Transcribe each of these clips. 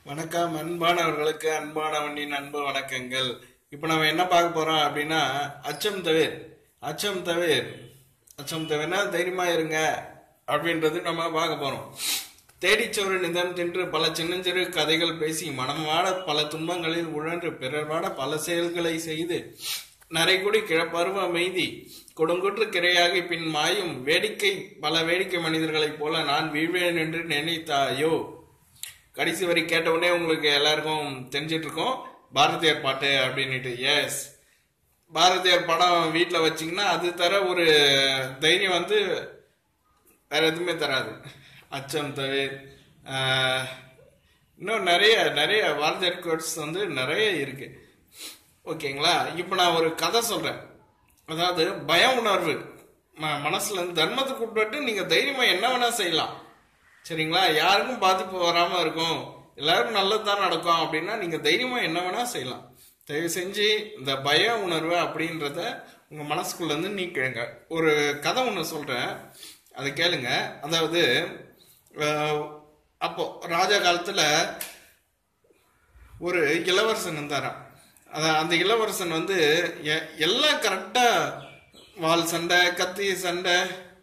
வணக்கம் அன்பானவர்களுக்கு அன்பானவனின் அன்பு வணக்கங்கள் இப்போ நம்ம என்ன பார்க்க போறோம் அப்படின்னா அச்சம் தவிர அச்சம் தவிர அச்சம் தவிரனா தைரியமா இருங்க அப்படின்றது நம்ம பார்க்க போறோம் தேடிச்சோறு நிதம் தின்று பல சின்னஞ்சிறு கதைகள் பேசி மனம் வாட பல துன்பங்களில் உழன்று பிறர் வாட பல செயல்களை செய்து நரைகுடி கிழப்பருவ மெய்தி கொடுங்குற்று கிரையாகி பின் மாயும் வேடிக்கை பல வேடிக்கை மனிதர்களைப் போல நான் வீழ்வேன் என்று நினைத்தாயோ கடைசி வரை கேட்ட உடனே உங்களுக்கு எல்லாருக்கும் தெரிஞ்சிட்டு இருக்கோம் பாரதியார் பாட்டு அப்படின்னுட்டு எஸ் பாரதியார் படம் வீட்டில் வச்சிங்கன்னா அது தர ஒரு தைரியம் வந்து வேற எதுவுமே தராது அச்சம் தவிர ஆஹ், இன்னும் நிறைய நிறைய பாரதியார் கோட்ஸ் வந்து நிறைய இருக்கு ஓகேங்களா இப்போ நான் ஒரு கதை சொல்றேன் அதாவது பய உணர்வு ம- மனசுல இருந்து தர்மத்துக்கு உட்பட்டு நீங்க தைரியமா என்ன வேணா செய்யலாம் சரிங்களா யாருக்கும் பாதிப்பு வராம இருக்கும் எல்லாருக்கும் நல்லதுதான் நடக்கும் அப்படின்னா நீங்க தைரியமா என்ன வேணா செய்யலாம் தயவு செஞ்சு இந்த பய உணர்வு அப்படின்றத உங்க மனசுக்குள்ள இருந்து நீக்கிடுங்க ஒரு கதை ஒன்று சொல்றேன் அதை கேளுங்க அதாவது அஹ், அப்போ ராஜா காலத்துல ஒரு இளவரசன் இருந்தாராம் அதான் அந்த இளவரசன் வந்து எ- எல்லாம் கரெக்டா வால் சண்டை கத்தி சண்டை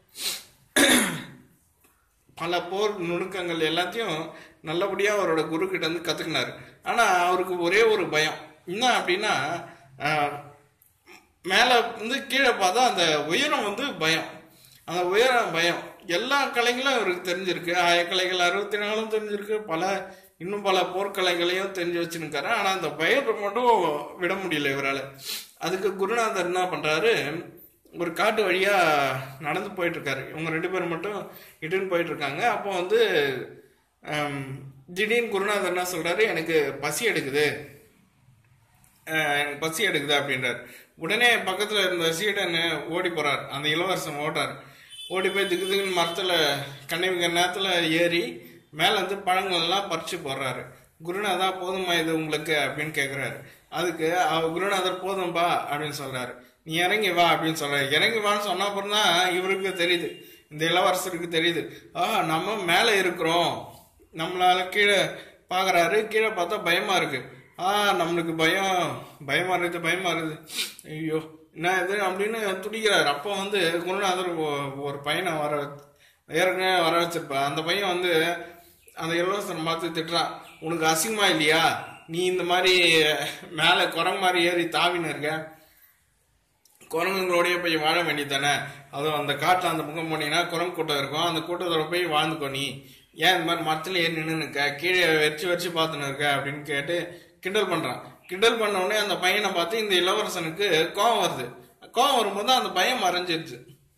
பல போர் நுணுக்கங்கள் எல்லாத்தையும் நல்லபடியா அவரோட குரு கிட்ட இருந்து கத்துக்கினாரு ஆனா அவருக்கு ஒரே ஒரு பயம் என்ன அப்படின்னா ஆஹ், மேல வந்து கீழே பார்த்தா அந்த உயரம் வந்து பயம் அந்த உயரம் பயம் எல்லா கலைகளும் அவருக்கு தெரிஞ்சிருக்கு ஆயக்கலைகள் அறுபத்தி நாலும் தெரிஞ்சிருக்கு பல இன்னும் பல போர்க்கலைகளையும் தெரிஞ்சு வச்சிருக்காரு ஆனா அந்த பயத்தை மட்டும் விட முடியல இவரால அதுக்கு குருநாதர் என்ன பண்றாரு ஒரு காட்டு வழியா நடந்து போயிட்டு இருக்காரு இவங்க ரெண்டு பேரும் மட்டும் இட்டுன்னு போயிட்டு இருக்காங்க அப்போ வந்து ஆம், திடீர்னு குருநாதர் என்ன சொல்றாரு எனக்கு பசி எடுக்குது அஹ் எனக்கு பசி எடுக்குது அப்படின்றார் உடனே பக்கத்துல இருந்த சீடன் ஓடி போறார் அந்த இளவரசன் ஓட்டார் ஓடி போய் திக்கு திக்குன்னு மரத்துல கண்ணிமிக்க நேரத்துல ஏறி மேல இருந்து பழங்கள் எல்லாம் பறிச்சு போடுறாரு குருநாதா போதுமா இது உங்களுக்கு அப்படின்னு கேக்குறாரு அதுக்கு அவ குருநாதர் போதும்பா அப்படின்னு சொல்றாரு நீ இறங்கி வா அப்படின்னு சொல்றாரு இறங்கி வான்னு சொன்ன அப்புறம் தான் இவருக்கு தெரியுது இந்த இளவரசருக்கு தெரியுது ஆ நம்ம மேல இருக்கிறோம் நம்மளால கீழே பாக்குறாரு கீழே பார்த்தா பயமா இருக்கு ஆ நம்மளுக்கு பயம் பயமா இருக்குது பயமா இருக்குது ஐயோ என்ன இது அப்படின்னு துடிக்கிறாரு அப்போ வந்து குருநாதர் ஒ- ஒரு பையனை வர ஏற்கனவே வர வச்சிருப்பா அந்த பையன் வந்து அந்த இளவரசனை பார்த்து திட்டுறான் உனக்கு அசிங்கமா இல்லையா நீ இந்த மாதிரி மேலே குரங்கு மாதிரி ஏறி தாவின்னு இருக்க குரங்குங்களோடய போய் வாழ வேண்டியதானே அதுவும் அந்த காட்டில் அந்த பக்கம் போனீங்கன்னா குரங்கு கூட்டம் இருக்கும் அந்த கூட்டத்தோட போய் வாழ்ந்துக்கோ நீ ஏன் இந்த மாதிரி மரத்துல ஏறி நின்று இருக்க கீழே வச்சு வச்சு பார்த்துன்னு இருக்க அப்படின்னு கேட்டு கிண்டல் பண்றான் கிண்டல் பண்ண உடனே அந்த பையனை பார்த்து இந்த இளவரசனுக்கு கோவம் வருது கோவம் வரும்போது அந்த பையன் மறைஞ்சிருச்சு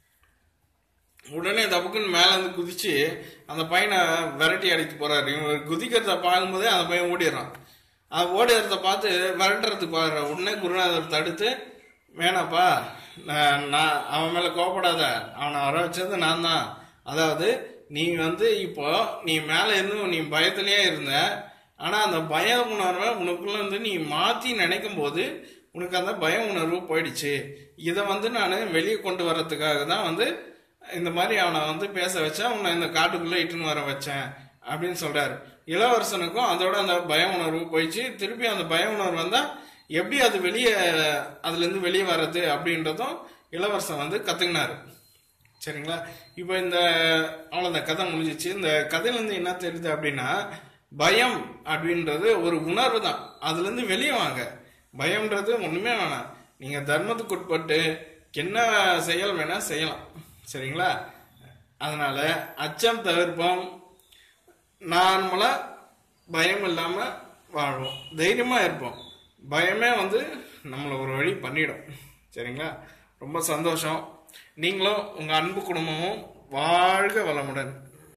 உடனே தப்புக்குன்னு மேல இருந்து குதிச்சு அந்த பையனை விரட்டி அடித்து போறாரு இவன் குதிக்கிறத பார்க்கும்போதே அந்த பையன் ஓடிடுறான் அது ஓடிறத பார்த்து விரட்டுறதுக்கு பாக்குற உடனே குருநாதர் தடுத்து வேணாப்பா நான் நான் அவன் மேல கோபப்படாத அவனை வர வச்சது நான் தான் அதாவது நீ வந்து இப்போ நீ மேல இருந்து நீ பயத்திலேயே இருந்த ஆனா அந்த பய உணர்வை உனக்குள்ள இருந்து நீ மாத்தி நினைக்கும் போது உனக்கு அந்த பய உணர்வு போயிடுச்சு இதை வந்து நான் வெளியே கொண்டு வர்றதுக்காக தான் வந்து இந்த மாதிரி அவனை வந்து பேச வச்சேன் உன்னை இந்த காட்டுக்குள்ள இட்டுன்னு வர வச்சேன் அப்படின்னு சொல்றாரு இளவரசனுக்கும் அதோட அந்த பய உணர்வு போயிடுச்சு திருப்பி அந்த பய உணர்வு வந்தா எப்படி அது வெளியே அதுல இருந்து வெளியே வர்றது அப்படின்றதும் இளவரசன் வந்து கத்துக்கினாரு சரிங்களா இப்போ இந்த அவ்வளோ இந்த கதை முடிஞ்சிச்சு இந்த கதையில இருந்து என்ன தெரியுது அப்படின்னா பயம் அப்படின்றது ஒரு உணர்வு தான் அதுல இருந்து வெளியே வாங்க பயம்ன்றது ஒண்ணுமே வேணாம் நீங்க தர்மத்துக்கு உட்பட்டு என்ன செயல் வேணா செய்யலாம் சரிங்களா அதனால அச்சம் தவிர்ப்போம் நார்மலா பயம் இல்லாம வாழ்வோம் தைரியமா இருப்போம் பயமே வந்து நம்மளை ஒரு வழி பண்ணிடும் சரிங்களா ரொம்ப சந்தோஷம் நீங்களும் உங்க அன்பு குடும்பமும் வாழ்க வளமுடன்